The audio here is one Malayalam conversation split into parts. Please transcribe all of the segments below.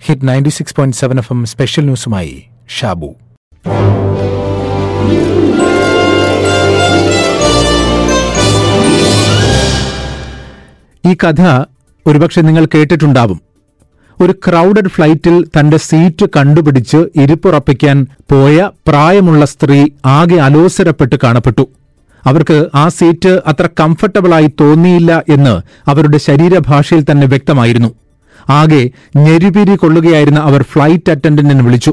hit ninety six point seven F M special ന്യൂസുമായി ഷാബു ഈ കഥ ഒരുപക്ഷെ നിങ്ങൾ കേട്ടിട്ടുണ്ടാവും ഒരു ക്രൗഡഡ് ഫ്ലൈറ്റിൽ തന്റെ സീറ്റ് കണ്ടുപിടിച്ച് ഇരിപ്പുറപ്പിക്കാൻ പോയ പ്രായമുള്ള സ്ത്രീ ആകെ അലോസരപ്പെട്ട് കാണപ്പെട്ടു അവർക്ക് ആ സീറ്റ് അത്ര കംഫർട്ടബിളായി തോന്നിയില്ല എന്ന് അവരുടെ ശരീരഭാഷയിൽ തന്നെ വ്യക്തമായിരുന്നു ആകെ ഞെരുപിരി കൊള്ളുകയായിരുന്ന അവർ ഫ്ലൈറ്റ് അറ്റൻഡന്റിനെ വിളിച്ചു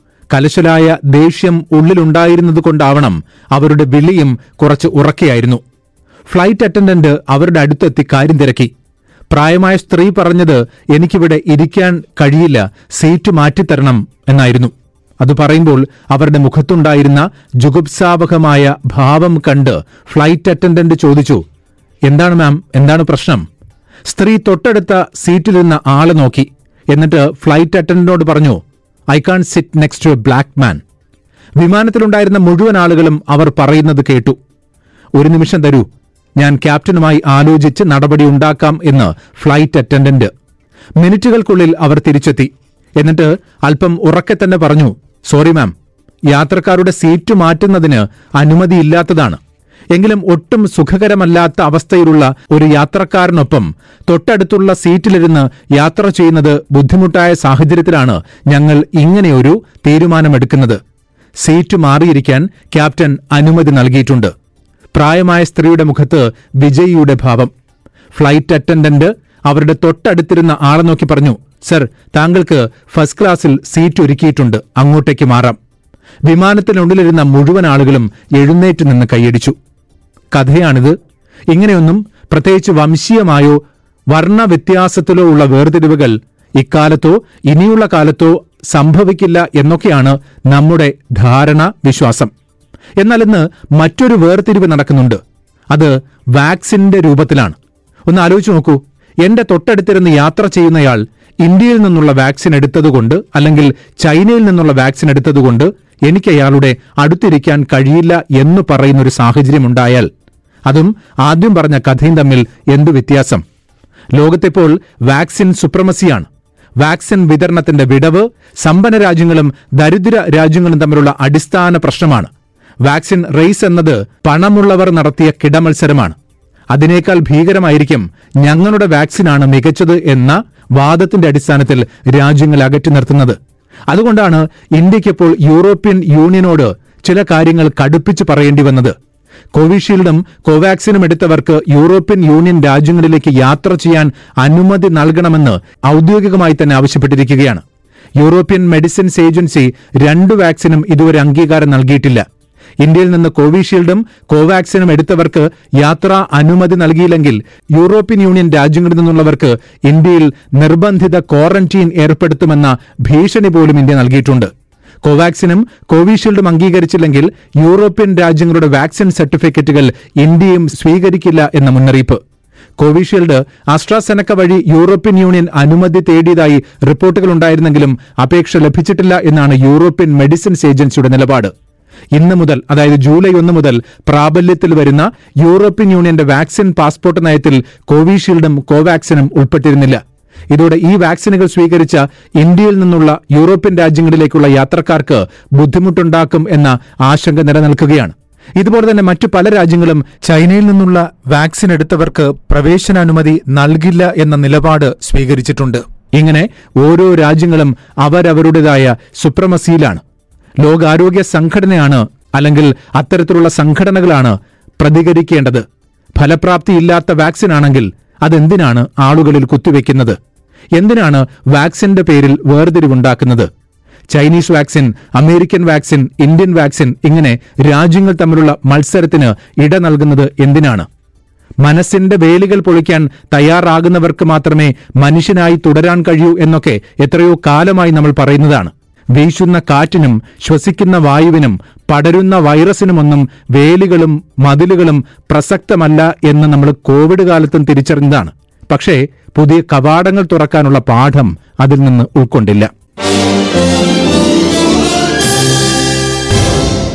കലശലായ ദേഷ്യം ഉള്ളിലുണ്ടായിരുന്നതുകൊണ്ടാവണം അവരുടെ വിളിയും കുറച്ച് ഉറക്കെയായിരുന്നു ഫ്ലൈറ്റ് അറ്റൻഡന്റ് അവരുടെ അടുത്തെത്തി കാര്യം തിരക്കി പ്രായമായ സ്ത്രീ പറഞ്ഞത് എനിക്കിവിടെ ഇരിക്കാൻ കഴിയില്ല സീറ്റ് മാറ്റിത്തരണം എന്നായിരുന്നു അത് പറയുമ്പോൾ അവരുടെ മുഖത്തുണ്ടായിരുന്ന ജുഗുപ്സാവഹമായ ഭാവം കണ്ട് ഫ്ലൈറ്റ് അറ്റൻഡന്റ് ചോദിച്ചു എന്താണ് മാം എന്താണ് പ്രശ്നം സ്ത്രീ തൊട്ടടുത്ത സീറ്റിലിരുന്ന ആളെ നോക്കി എന്നിട്ട് ഫ്ലൈറ്റ് അറ്റൻഡന്റിനോട് പറഞ്ഞു I can sit next to a black man വിമാനത്തിലുണ്ടായിരുന്ന മുഴുവൻ ആളുകളും അവർ പറയുന്നത് കേട്ടു ഒരു നിമിഷം തരൂ ഞാൻ ക്യാപ്റ്റനുമായി ആലോചിച്ച് നടപടി ഉണ്ടാക്കാം എന്ന് ഫ്ലൈറ്റ് അറ്റൻഡന്റ് മിനിറ്റുകൾക്കുള്ളിൽ അവർ തിരിച്ചെത്തി എന്നിട്ട് അല്പം ഉറക്കെ തന്നെ പറഞ്ഞു സോറി മാം യാത്രക്കാരുടെ സീറ്റ് മാറ്റുന്നതിന് അനുമതിയില്ലാത്തതാണ് എങ്കിലും ഒട്ടും സുഖകരമല്ലാത്ത അവസ്ഥയിലുള്ള ഒരു യാത്രക്കാരനൊപ്പം തൊട്ടടുത്തുള്ള സീറ്റിലിരുന്ന് യാത്ര ചെയ്യുന്നത് ബുദ്ധിമുട്ടായ സാഹചര്യത്തിലാണ് ഞങ്ങൾ ഇങ്ങനെയൊരു തീരുമാനമെടുക്കുന്നത് സീറ്റ് മാറിയിരിക്കാൻ ക്യാപ്റ്റൻ അനുമതി നൽകിയിട്ടുണ്ട് പ്രായമായ സ്ത്രീയുടെ മുഖത്ത് വിജയിയുടെ ഭാവം ഫ്ലൈറ്റ് അറ്റൻഡന്റ് അവരുടെ തൊട്ടടുത്തിരുന്ന ആളെ നോക്കി പറഞ്ഞു സർ താങ്കൾക്ക് ഫസ്റ്റ് ക്ലാസ്സിൽ സീറ്റ് ഒരുക്കിയിട്ടുണ്ട് അങ്ങോട്ടേക്ക് മാറാം വിമാനത്തിനുള്ളിലിരുന്ന മുഴുവൻ ആളുകളും എഴുന്നേറ്റ് നിന്ന് കൈയടിച്ചു കഥയാണിത് ഇങ്ങനെയൊന്നും പ്രത്യേകിച്ച് വംശീയമായോ വർണ്ണ വ്യത്യാസത്തിലോ ഉള്ള വേർതിരിവുകൾ ഇക്കാലത്തോ ഇനിയുള്ള കാലത്തോ സംഭവിക്കില്ല എന്നൊക്കെയാണ് നമ്മുടെ ധാരണ വിശ്വാസം എന്നാൽ ഇന്ന് മറ്റൊരു വേർതിരിവ് നടക്കുന്നുണ്ട് അത് വാക്സിന്റെ രൂപത്തിലാണ് ഒന്ന് ആലോചിച്ച് നോക്കൂ എന്റെ തൊട്ടടുത്തിരുന്ന് യാത്ര ചെയ്യുന്നയാൾ ഇന്ത്യയിൽ നിന്നുള്ള വാക്സിൻ എടുത്തതുകൊണ്ട് അല്ലെങ്കിൽ ചൈനയിൽ നിന്നുള്ള വാക്സിൻ എടുത്തതുകൊണ്ട് എനിക്ക് അയാളുടെ അടുത്തിരിക്കാൻ കഴിയില്ല എന്ന് പറയുന്ന ഒരു സാഹചര്യം ഉണ്ടായാൽ അതും ആദ്യം പറഞ്ഞ കഥയും തമ്മിൽ എന്തു വ്യത്യാസം ലോകത്തിപ്പോൾ വാക്സിൻ സുപ്രമസിയാണ് വാക്സിൻ വിതരണത്തിന്റെ വിടവ് സമ്പന്ന രാജ്യങ്ങളും ദരിദ്ര രാജ്യങ്ങളും തമ്മിലുള്ള അടിസ്ഥാന പ്രശ്നമാണ് വാക്സിൻ റേസ് എന്നത് പണമുള്ളവർ നടത്തിയ കിടമത്സരമാണ് അതിനേക്കാൾ ഭീകരമായിരിക്കും ഞങ്ങളുടെ വാക്സിനാണ് മികച്ചത് എന്ന വാദത്തിന്റെ അടിസ്ഥാനത്തിൽ രാജ്യങ്ങൾ അകറ്റി നിർത്തുന്നത് അതുകൊണ്ടാണ് ഇന്ത്യയ്ക്കിപ്പോൾ യൂറോപ്യൻ യൂണിയനോട് ചില കാര്യങ്ങൾ കടുപ്പിച്ച് പറയേണ്ടി വന്നത് കോവിഷീൽഡും കോവാക്സിനും എടുത്തവർക്ക് യൂറോപ്യൻ യൂണിയൻ രാജ്യങ്ങളിലേക്ക് യാത്ര ചെയ്യാൻ അനുമതി നൽകണമെന്ന് ഔദ്യോഗികമായി തന്നെ ആവശ്യപ്പെട്ടിരിക്കുകയാണ് യൂറോപ്യൻ മെഡിസിൻസ് ഏജൻസി രണ്ടു വാക്സിനും ഇതുവരെ അംഗീകാരം നൽകിയിട്ടില്ല ഇന്ത്യയിൽ നിന്ന് കോവിഷീൽഡും കോവാക്സിനും എടുത്തവർക്ക് യാത്രാ അനുമതി നൽകിയില്ലെങ്കിൽ യൂറോപ്യൻ യൂണിയൻ രാജ്യങ്ങളിൽ നിന്നുള്ളവർക്ക് ഇന്ത്യയിൽ നിർബന്ധിത ക്വാറന്റീൻ ഏർപ്പെടുത്തുമെന്ന ഭീഷണി പോലും ഇന്ത്യ നൽകിയിട്ടുണ്ട് കോവാക്സിനും കോവിഷീൽഡും അംഗീകരിച്ചില്ലെങ്കിൽ യൂറോപ്യൻ രാജ്യങ്ങളുടെ വാക്സിൻ സർട്ടിഫിക്കറ്റുകൾ ഇന്ത്യയും സ്വീകരിക്കില്ല എന്ന മുന്നറിയിപ്പ് കോവിഷീൽഡ് അസ്ട്രാസെനക്ക വഴി യൂറോപ്യൻ യൂണിയൻ അനുമതി തേടിയതായി റിപ്പോർട്ടുകൾ ഉണ്ടായിരുന്നെങ്കിലും അപേക്ഷ ലഭിച്ചിട്ടില്ല എന്നാണ് യൂറോപ്യൻ മെഡിസിൻസ് ഏജൻസിയുടെ നിലപാട് ഇന്ന് മുതൽ അതായത് ജൂലൈ ഒന്ന് മുതൽ പ്രാബല്യത്തിൽ വരുന്ന യൂറോപ്യൻ യൂണിയന്റെ വാക്സിൻ പാസ്പോർട്ട് നയത്തിൽ കോവിഷീൽഡും കോവാക്സിനും ഉൾപ്പെട്ടിരുന്നില്ല ഇതോടെ ഈ വാക്സിനുകൾ സ്വീകരിച്ച ഇന്ത്യയിൽ നിന്നുള്ള യൂറോപ്യൻ രാജ്യങ്ങളിലേക്കുള്ള യാത്രക്കാർക്ക് ബുദ്ധിമുട്ടുണ്ടാക്കും എന്ന ആശങ്ക നിലനിൽക്കുകയാണ് ഇതുപോലെ തന്നെ മറ്റു പല രാജ്യങ്ങളും ചൈനയിൽ നിന്നുള്ള വാക്സിൻ എടുത്തവർക്ക് പ്രവേശനാനുമതി നൽകില്ല എന്ന നിലപാട് സ്വീകരിച്ചിട്ടുണ്ട് ഇങ്ങനെ ഓരോ രാജ്യങ്ങളും അവരവരുടേതായ സുപ്രമസിയിലാണ് ലോകാരോഗ്യ സംഘടനയാണ് അല്ലെങ്കിൽ അത്തരത്തിലുള്ള സംഘടനകളാണ് പ്രതികരിക്കേണ്ടത് ഫലപ്രാപ്തിയില്ലാത്ത വാക്സിൻ ആണെങ്കിൽ അതെന്തിനാണ് ആളുകളിൽ കുത്തിവെക്കുന്നത് എന്തിനാണ് വാക്സിന്റെ പേരിൽ വേർതിരിവുണ്ടാക്കുന്നത് Chinese vaccine American vaccine Indian vaccine ഇങ്ങനെ രാജ്യങ്ങൾ തമ്മിലുള്ള മത്സരത്തിന് ഇട നൽകുന്നത് എന്തിനാണ് മനസ്സിന്റെ വേലികൾ പൊളിക്കാൻ തയ്യാറാകുന്നവർക്ക് മാത്രമേ മനുഷ്യനായി തുടരാൻ കഴിയൂ എന്നൊക്കെ എത്രയോ കാലമായി നമ്മൾ പറയുന്നതാണ് വീശുന്ന കാറ്റിനും ശ്വസിക്കുന്ന വായുവിനും പടരുന്ന വൈറസിനുമൊന്നും വേലികളും മതിലുകളും പ്രസക്തമല്ല എന്ന് നമ്മൾ കോവിഡ് കാലത്തും തിരിച്ചറിഞ്ഞതാണ് പക്ഷേ പുതിയ കവാടങ്ങൾ തുറക്കാനുള്ള പാഠം അതിൽ നിന്ന് ഉൾക്കൊണ്ടില്ല